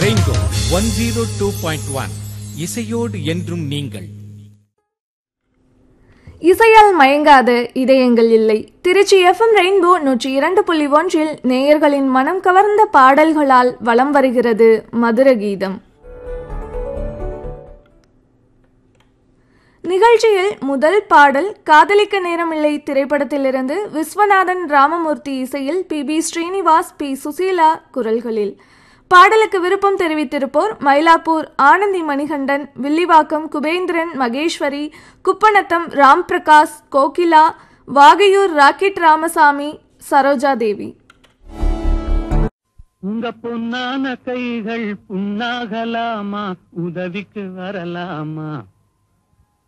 rainbow one zero two point one இசையோடு என்றும் நீங்கள் இசையால் மயங்காத இதயங்கள் இல்லை திருச்சி எஃப்எம் ரெயின்போ நூற்றி இரண்டு புள்ளி ஒன்றில் நேயர்களின் மனம் கவர்ந்த பாடல்களால் வலம் வருகிறது மதுர கீதம் நிகழ்ச்சியில் முதல் பாடல் காதலிக்க நேரமில்லை திரைப்படத்திலிருந்து விஸ்வநாதன் ராமமூர்த்தி இசையில் P B Srinivas P Susheela குரல்களில் பாடலுக்கு விருப்பம் தெரிவித்திருப்போர் மயிலாப்பூர் ஆனந்தி மணிகண்டன் வில்லிவாக்கம் குபேந்திரன் மகேஸ்வரி குப்பநத்தம் ராம் பிரகாஷ் கோகிலா வாகையூர் ராக்கெட் ராமசாமி சரோஜா தேவி உங்க பொன்னான கைகள் புண்ணாகலாமா உதவிக்கு வரலாமா